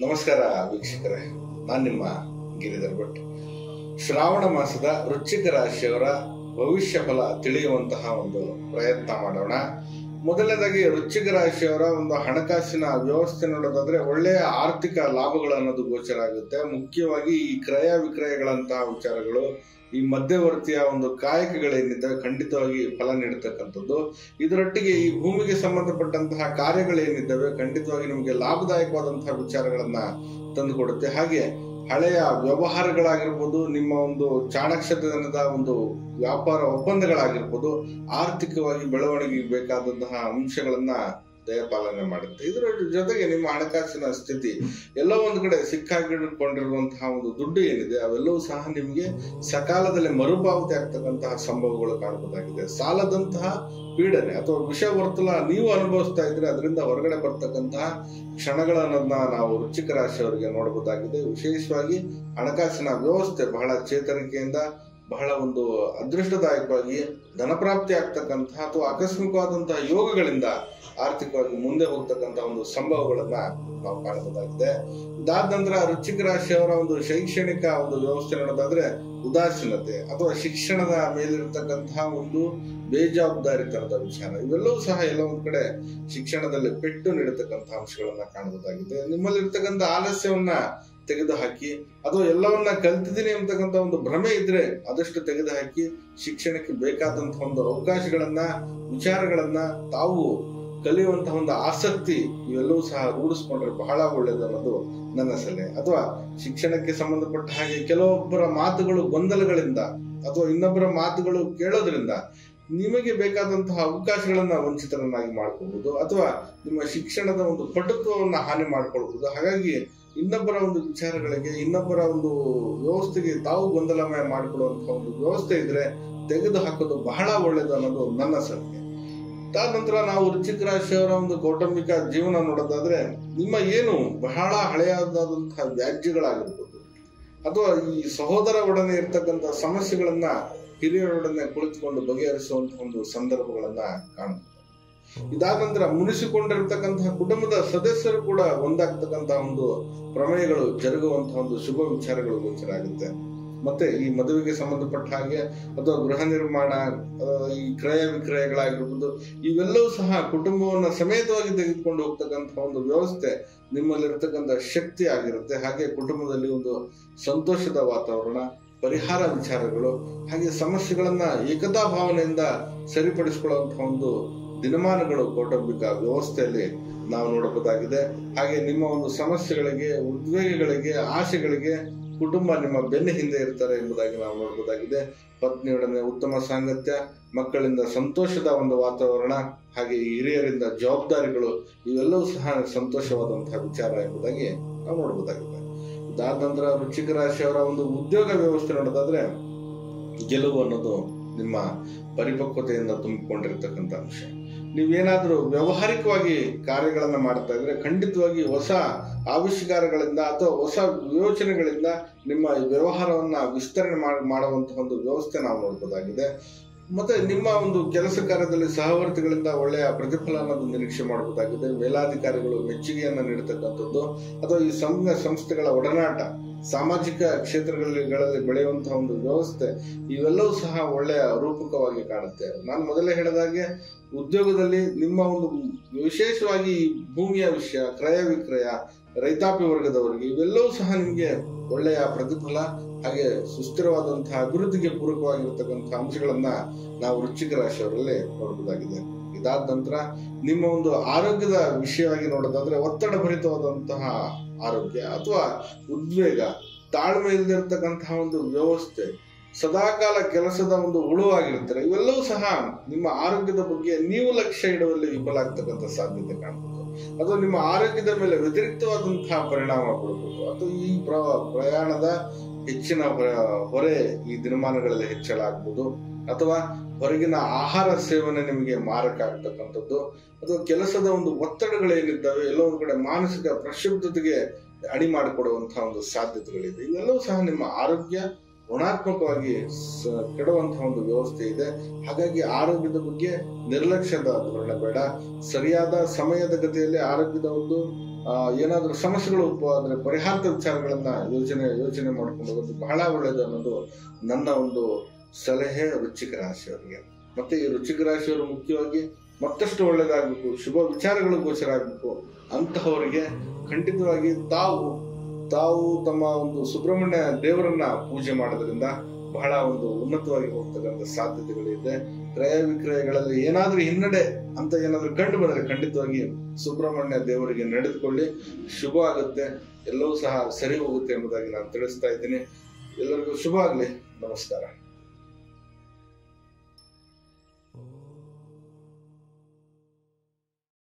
ನಮಸ್ಕಾರ ವೀಕ್ಷಕರೇ ನಾನು ನಿಮ್ಮ ಗಿರಿಧರ್ ಭಟ್ ಶ್ರಾವಣ ಮಾಸದ ವೃಶ್ಚಿಕ ರಾಶಿಯವರ ಭವಿಷ್ಯ ಫಲ ತಿಳಿಯುವಂತಹ ಒಂದು ಪ್ರಯತ್ನ ಮಾಡೋಣ ಮೊದಲನೇದಾಗಿ ವೃಶ್ಚಿಕ ರಾಶಿಯವರ ಒಂದು ಹಣಕಾಸಿನ ವ್ಯವಸ್ಥೆ ನೋಡೋದಾದ್ರೆ ಒಳ್ಳೆಯ ಆರ್ಥಿಕ ಲಾಭಗಳು ಅನ್ನೋದು ಗೋಚರ ಆಗುತ್ತೆ ಮುಖ್ಯವಾಗಿ ಈ ಕ್ರಯ ವಿಕ್ರಯಗಳಂತಹ ವಿಚಾರಗಳು ಈ ಮಧ್ಯವರ್ತಿಯ ಒಂದು ಕಾಯಕಗಳೇನಿದ್ದಾವೆ ಖಂಡಿತವಾಗಿ ಫಲ ನೀಡತಕ್ಕಂಥದ್ದು ಇದರೊಟ್ಟಿಗೆ ಈ ಭೂಮಿಗೆ ಸಂಬಂಧಪಟ್ಟಂತಹ ಕಾರ್ಯಗಳೇನಿದ್ದಾವೆ ಖಂಡಿತವಾಗಿ ನಿಮಗೆ ಲಾಭದಾಯಕವಾದಂತಹ ವಿಚಾರಗಳನ್ನ ತಂದುಕೊಡುತ್ತೆ ಹಾಗೆ ಹಳೆಯ ವ್ಯವಹಾರಗಳಾಗಿರ್ಬೋದು ನಿಮ್ಮ ಒಂದು ಚಾಣಕ್ಷತನದ ಒಂದು ವ್ಯಾಪಾರ ಒಪ್ಪಂದಗಳಾಗಿರ್ಬೋದು ಆರ್ಥಿಕವಾಗಿ ಬೆಳವಣಿಗೆಗೆ ಬೇಕಾದಂತಹ ಅಂಶಗಳನ್ನ ದಯಪಾಲನೆ ಮಾಡುತ್ತೆ ಇದರ ಜೊತೆಗೆ ನಿಮ್ಮ ಹಣಕಾಸಿನ ಸ್ಥಿತಿ ಎಲ್ಲೋ ಒಂದು ಕಡೆ ಸಿಕ್ಕಾಗಿಕೊಂಡಿರುವಂತಹ ಒಂದು ದುಡ್ಡು ಏನಿದೆ ಅವೆಲ್ಲವೂ ಸಹ ನಿಮಗೆ ಸಕಾಲದಲ್ಲಿ ಮರುಪಾವತಿ ಆಗ್ತಕ್ಕಂತಹ ಸಂಭವಗಳು ಕಾಣಬಹುದಾಗಿದೆ ಸಾಲದಂತಹ ಪೀಡನೆ ಅಥವಾ ವಿಷ ವರ್ತುಲ ನೀವು ಅನುಭವಿಸ್ತಾ ಇದ್ರೆ ಅದರಿಂದ ಹೊರಗಡೆ ಬರ್ತಕ್ಕಂತಹ ಕ್ಷಣಗಳನ್ನ ನಾವು ವೃಶ್ಚಿಕ ರಾಶಿಯವರಿಗೆ ನೋಡಬಹುದಾಗಿದೆ ವಿಶೇಷವಾಗಿ ಹಣಕಾಸಿನ ವ್ಯವಸ್ಥೆ ಬಹಳ ಚೇತರಿಕೆಯಿಂದ ಬಹಳ ಒಂದು ಅದೃಷ್ಟದಾಯಕವಾಗಿ ಧನಪ್ರಾಪ್ತಿ ಆಗ್ತಕ್ಕಂತಹ ಅಥವಾ ಆಕಸ್ಮಿಕವಾದಂತಹ ಯೋಗಗಳಿಂದ ಆರ್ಥಿಕವಾಗಿ ಮುಂದೆ ಹೋಗ್ತಕ್ಕಂತಹ ಒಂದು ಸಂಭವಗಳನ್ನ ನಾವು ಕಾಣಬಹುದಾಗಿದೆ ಇದಾದ ನಂತರ ವೃಶ್ಚಿಕ ರಾಶಿಯವರ ಒಂದು ಶೈಕ್ಷಣಿಕ ಒಂದು ವ್ಯವಸ್ಥೆ ನೋಡೋದಾದ್ರೆ ಉದಾಸೀನತೆ ಅಥವಾ ಶಿಕ್ಷಣದ ಮೇಲಿರ್ತಕ್ಕಂತಹ ಒಂದು ಬೇಜವಾಬ್ದಾರಿತನದ ವಿಚಾರ ಇವೆಲ್ಲವೂ ಸಹ ಎಲ್ಲ ಒಂದ್ ಕಡೆ ಶಿಕ್ಷಣದಲ್ಲಿ ಪೆಟ್ಟು ನೀಡತಕ್ಕಂತಹ ಅಂಶಗಳನ್ನ ಕಾಣಬಹುದಾಗಿದೆ ನಿಮ್ಮಲ್ಲಿರ್ತಕ್ಕಂಥ ಆಲಸ್ಯವನ್ನ ತೆಗೆದುಹಾಕಿ ಅಥವಾ ಎಲ್ಲವನ್ನ ಕಲ್ತಿದ್ದೀನಿ ಅಂತಕ್ಕಂಥ ಒಂದು ಭ್ರಮೆ ಇದ್ರೆ ಆದಷ್ಟು ತೆಗೆದುಹಾಕಿ ಶಿಕ್ಷಣಕ್ಕೆ ಬೇಕಾದಂತಹ ಒಂದು ಅವಕಾಶಗಳನ್ನ ವಿಚಾರಗಳನ್ನ ತಾವು ಕಲಿಯುವಂತಹ ಒಂದು ಆಸಕ್ತಿ ಇವೆಲ್ಲವೂ ಸಹ ರೂಢಿಸ್ಕೊಂಡ್ರೆ ಬಹಳ ಒಳ್ಳೇದು ಅನ್ನೋದು ನನ್ನ ಸಲಹೆ ಅಥವಾ ಶಿಕ್ಷಣಕ್ಕೆ ಸಂಬಂಧಪಟ್ಟ ಹಾಗೆ ಕೆಲವೊಬ್ಬರ ಮಾತುಗಳು ಗೊಂದಲಗಳಿಂದ ಅಥವಾ ಇನ್ನೊಬ್ಬರ ಮಾತುಗಳು ಕೇಳೋದ್ರಿಂದ ನಿಮಗೆ ಬೇಕಾದಂತಹ ಅವಕಾಶಗಳನ್ನ ವಂಚಿತರನ್ನಾಗಿ ಮಾಡ್ಕೋಬಹುದು ಅಥವಾ ನಿಮ್ಮ ಶಿಕ್ಷಣದ ಒಂದು ಪಟುತ್ವವನ್ನ ಹಾನಿ ಮಾಡ್ಕೊಳ್ಬಹುದು ಹಾಗಾಗಿ ಇನ್ನೊಬ್ಬರ ಒಂದು ವಿಚಾರಗಳಿಗೆ ಇನ್ನೊಬ್ಬರ ಒಂದು ವ್ಯವಸ್ಥೆಗೆ ತಾವು ಗೊಂದಲಮಯ ಮಾಡಿಕೊಳ್ಳುವಂತಹ ಒಂದು ವ್ಯವಸ್ಥೆ ಇದ್ರೆ ತೆಗೆದು ಹಾಕೋದು ಬಹಳ ಒಳ್ಳೇದು ಅನ್ನೋದು ನನ್ನ ಸಲಹೆ ಅದಾದ ನಂತರ ನಾವು ವೃಶ್ಚಿಕ ರಾಶಿಯವರ ಒಂದು ಕೌಟುಂಬಿಕ ಜೀವನ ನೋಡೋದಾದ್ರೆ ನಿಮ್ಮ ಏನು ಬಹಳ ಹಳೆಯದಾದಂತಹ ವ್ಯಾಜ್ಯಗಳಾಗಿರ್ಬೋದು ಅಥವಾ ಈ ಸಹೋದರ ಒಡನೆ ಇರ್ತಕ್ಕಂಥ ಸಮಸ್ಯೆಗಳನ್ನ ಹಿರಿಯರೊಡನೆ ಕುಳಿತುಕೊಂಡು ಬಗೆಹರಿಸುವಂತಹ ಒಂದು ಸಂದರ್ಭಗಳನ್ನ ಕಾಣಬಹುದು ಇದಾದ ನಂತರ ಮುನಿಸಿಕೊಂಡಿರ್ತಕ್ಕಂತಹ ಕುಟುಂಬದ ಸದಸ್ಯರು ಕೂಡ ಒಂದಾಗ್ತಕ್ಕಂತಹ ಒಂದು ಪ್ರಮೇಯಗಳು ಜರುಗುವಂತಹ ಒಂದು ಶುಭ ವಿಚಾರಗಳು ಗೋಚರ ಆಗುತ್ತೆ ಮತ್ತೆ ಈ ಮದುವೆಗೆ ಸಂಬಂಧಪಟ್ಟ ಹಾಗೆ ಅಥವಾ ಗೃಹ ನಿರ್ಮಾಣ ಆ, ಈ ಕ್ರಯ ವಿಕ್ರಯಗಳಾಗಿರ್ಬೋದು ಇವೆಲ್ಲವೂ ಸಹ ಕುಟುಂಬವನ್ನ ಸಮೇತವಾಗಿ ತೆಗೆದುಕೊಂಡು ಹೋಗ್ತಕ್ಕಂತಹ ಒಂದು ವ್ಯವಸ್ಥೆ ನಿಮ್ಮಲ್ಲಿರ್ತಕ್ಕಂಥ ಶಕ್ತಿ ಆಗಿರುತ್ತೆ ಹಾಗೆ ಕುಟುಂಬದಲ್ಲಿ ಒಂದು ಸಂತೋಷದ ವಾತಾವರಣ ಪರಿಹಾರ ವಿಚಾರಗಳು ಹಾಗೆ ಸಮಸ್ಯೆಗಳನ್ನ ಏಕತಾ ಭಾವನೆಯಿಂದ ಸರಿಪಡಿಸಿಕೊಳ್ಳುವಂತಹ ಒಂದು ದಿನಮಾನಗಳು ಕೌಟುಂಬಿಕ ವ್ಯವಸ್ಥೆಯಲ್ಲಿ ನಾವು ನೋಡಬಹುದಾಗಿದೆ ಹಾಗೆ ನಿಮ್ಮ ಒಂದು ಸಮಸ್ಯೆಗಳಿಗೆ ಉದ್ವೇಗಗಳಿಗೆ ಆಶೆಗಳಿಗೆ ಕುಟುಂಬ ನಿಮ್ಮ ಬೆನ್ನ ಹಿಂದೆ ಇರ್ತಾರೆ ಎಂಬುದಾಗಿ ನಾವು ನೋಡಬಹುದಾಗಿದೆ ಪತ್ನಿಯೊಡನೆ ಉತ್ತಮ ಸಾಂಗತ್ಯ ಮಕ್ಕಳಿಂದ ಸಂತೋಷದ ಒಂದು ವಾತಾವರಣ ಹಾಗೆ ಈ ಹಿರಿಯರಿಂದ ಜವಾಬ್ದಾರಿಗಳು ಇವೆಲ್ಲವೂ ಸಹ ಸಂತೋಷವಾದಂತಹ ವಿಚಾರ ಎಂಬುದಾಗಿ ನಾವು ನೋಡಬಹುದಾಗಿದೆ ಇದಾದ ನಂತರ ವೃಶ್ಚಿಕ ರಾಶಿಯವರ ಒಂದು ಉದ್ಯೋಗ ವ್ಯವಸ್ಥೆ ನೋಡೋದಾದ್ರೆ ಗೆಲುವು ಅನ್ನೋದು ನಿಮ್ಮ ಪರಿಪಕ್ವತೆಯಿಂದ ತುಂಬಿಕೊಂಡಿರ್ತಕ್ಕಂಥ ಅಂಶ ನೀವೇನಾದ್ರೂ ವ್ಯಾವಹಾರಿಕವಾಗಿ ಕಾರ್ಯಗಳನ್ನ ಮಾಡ್ತಾ ಇದ್ರೆ ಖಂಡಿತವಾಗಿ ಹೊಸ ಆವಿಷ್ಕಾರಗಳಿಂದ ಅಥವಾ ಹೊಸ ಯೋಚನೆಗಳಿಂದ ನಿಮ್ಮ ಈ ವ್ಯವಹಾರವನ್ನ ವಿಸ್ತರಣೆ ಮಾಡ- ಮಾಡುವಂತಹ ಒಂದು ವ್ಯವಸ್ಥೆ ನಾವು ನೋಡಬಹುದಾಗಿದೆ ಮತ್ತೆ ನಿಮ್ಮ ಒಂದು ಕೆಲಸ ಕಾರ್ಯದಲ್ಲಿ ಸಹವರ್ತಿಗಳಿಂದ ಒಳ್ಳೆಯ ಪ್ರತಿಫಲ ಅನ್ನೋದು ನಿರೀಕ್ಷೆ ಮಾಡಬಹುದಾಗಿದೆ ಮೇಲಾಧಿಕಾರಿಗಳು ಮೆಚ್ಚುಗೆಯನ್ನ ನೀಡತಕ್ಕಂಥದ್ದು ಅಥವಾ ಈ ಸಂಘ ಸಂಸ್ಥೆಗಳ ಒಡನಾಟ ಸಾಮಾಜಿಕ ಕ್ಷೇತ್ರಗಳಲ್ಲಿ ಬೆಳೆಯುವಂತಹ ಒಂದು ವ್ಯವಸ್ಥೆ ಇವೆಲ್ಲವೂ ಸಹ ಒಳ್ಳೆಯ ರೂಪಕವಾಗಿ ಕಾಣುತ್ತೆ ನಾನು ಮೊದಲೇ ಹೇಳಿದಾಗೆ ಉದ್ಯೋಗದಲ್ಲಿ ನಿಮ್ಮ ಒಂದು ವಿಶೇಷವಾಗಿ ಈ ಭೂಮಿಯ ವಿಷಯ ಕ್ರಯ ವಿಕ್ರಯ ರೈತಾಪಿ ವರ್ಗದವರಿಗೆ ಇವೆಲ್ಲವೂ ಸಹ ನಿಮಗೆ ಒಳ್ಳೆಯ ಪ್ರತಿಫಲ ಹಾಗೆ ಸುಸ್ಥಿರವಾದಂತಹ ಅಭಿವೃದ್ಧಿಗೆ ಪೂರಕವಾಗಿರ್ತಕ್ಕಂತಹ ಅಂಶಗಳನ್ನ ನಾವು ವೃಶ್ಚಿಕ ರಾಶಿಯವರಲ್ಲಿ ನೋಡಬಹುದಾಗಿದೆ ಇದಾದ ನಂತರ ನಿಮ್ಮ ಒಂದು ಆರೋಗ್ಯದ ವಿಷಯವಾಗಿ ನೋಡೋದಾದ್ರೆ ಒತ್ತಡ ಭರಿತವಾದಂತಹ ಆರೋಗ್ಯ ಅಥವಾ ಉದ್ವೇಗ ತಾಳ್ಮೆ ಇಲ್ಲದಿರ್ತಕ್ಕಂತಹ ಒಂದು ವ್ಯವಸ್ಥೆ ಸದಾಕಾಲ ಕೆಲಸದ ಒಂದು ಉಳುವಾಗಿರ್ತಾರೆ ಇವೆಲ್ಲವೂ ಸಹ ನಿಮ್ಮ ಆರೋಗ್ಯದ ಬಗ್ಗೆ ನೀವು ಲಕ್ಷ್ಯ ಇಡುವಲ್ಲಿ ವಿಫಲ ಆಗ್ತಕ್ಕಂಥ ಸಾಧ್ಯತೆ ಕಾಣಬಹುದು ಅಥವಾ ನಿಮ್ಮ ಆರೋಗ್ಯದ ಮೇಲೆ ವ್ಯತಿರಿಕ್ತವಾದಂತಹ ಪರಿಣಾಮ ಕೊಡಬಹುದು ಅಥವಾ ಈ ಪ್ರ- ಪ್ರಯಾಣದ ಹೆಚ್ಚಿನ ಹೊರ- ಹೊರೆ ಈ ದಿನಮಾನಗಳಲ್ಲಿ ಹೆಚ್ಚಳ ಆಗ್ಬೋದು ಅಥವಾ ಹೊರಗಿನ ಆಹಾರ ಸೇವನೆ ನಿಮಗೆ ಮಾರಕ ಆಗ್ತಕ್ಕಂಥದ್ದು ಅಥವಾ ಕೆಲಸದ ಒಂದು ಒತ್ತಡಗಳೇನಿದ್ದಾವೆ ಎಲ್ಲೋ ಒಂದು ಕಡೆ ಮಾನಸಿಕ ಪ್ರಕ್ಷುಬ್ಧತೆಗೆ ಅಡಿ ಮಾಡಿಕೊಡುವಂತಹ ಒಂದು ಸಾಧ್ಯತೆಗಳಿದೆ ಇವೆಲ್ಲವೂ ಸಹ ನಿಮ್ಮ ಆರೋಗ್ಯ ಋಣಾತ್ಮಕವಾಗಿ ಸ- ಕೆಡುವಂತಹ ಒಂದು ವ್ಯವಸ್ಥೆ ಇದೆ ಹಾಗಾಗಿ ಆರೋಗ್ಯದ ಬಗ್ಗೆ ನಿರ್ಲಕ್ಷ್ಯದ ಧೋರಣೆ ಬೇಡ ಸರಿಯಾದ ಸಮಯದ ಗತಿಯಲ್ಲಿ ಆರೋಗ್ಯದ ಒಂದು ಆ, ಏನಾದ್ರೂ ಸಮಸ್ಯೆಗಳು ಉದ್ಭವ ಆದ್ರೆ ಪರಿಹಾರದ ವಿಚಾರಗಳನ್ನ ಯೋಚನೆ ಯೋಚನೆ ಮಾಡ್ಕೊಂಡು ಹೋಗೋದು ಬಹಳ ಒಳ್ಳೆಯದು ಅನ್ನೋದು ನನ್ನ ಒಂದು ಸಲಹೆ ವೃಶ್ಚಿಕ ರಾಶಿಯವರಿಗೆ ಮತ್ತೆ ಈ ವೃಶ್ಚಿಕ ರಾಶಿಯವರು ಮುಖ್ಯವಾಗಿ ಮತ್ತಷ್ಟು ಒಳ್ಳೇದಾಗಬೇಕು ಶುಭ ವಿಚಾರಗಳು ಗೋಚರ ಆಗಬೇಕು ಅಂತಹವರಿಗೆ ಖಂಡಿತವಾಗಿ ತಾವು ತಾವು ತಮ್ಮ ಒಂದು ಸುಬ್ರಹ್ಮಣ್ಯ ದೇವರನ್ನ ಪೂಜೆ ಮಾಡೋದ್ರಿಂದ ಬಹಳ ಒಂದು ಉನ್ನತವಾಗಿ ಹೋಗ್ತಕ್ಕಂಥ ಸಾಧ್ಯತೆಗಳಿದೆ ಕ್ರಯ ವಿಕ್ರಯಗಳಲ್ಲಿ ಏನಾದ್ರೂ ಹಿನ್ನಡೆ ಅಂತ ಏನಾದ್ರೂ ಕಂಡು ಬಂದ್ರೆ ಖಂಡಿತವಾಗಿ ಸುಬ್ರಹ್ಮಣ್ಯ ದೇವರಿಗೆ ನಡೆದುಕೊಳ್ಳಿ ಶುಭ ಆಗುತ್ತೆ ಎಲ್ಲವೂ ಸಹ ಸರಿ ಹೋಗುತ್ತೆ ಎಂಬುದಾಗಿ ನಾನು ತಿಳಿಸ್ತಾ ಇದ್ದೀನಿ ಎಲ್ಲರಿಗೂ ಶುಭ ಆಗಲಿ ನಮಸ್ಕಾರ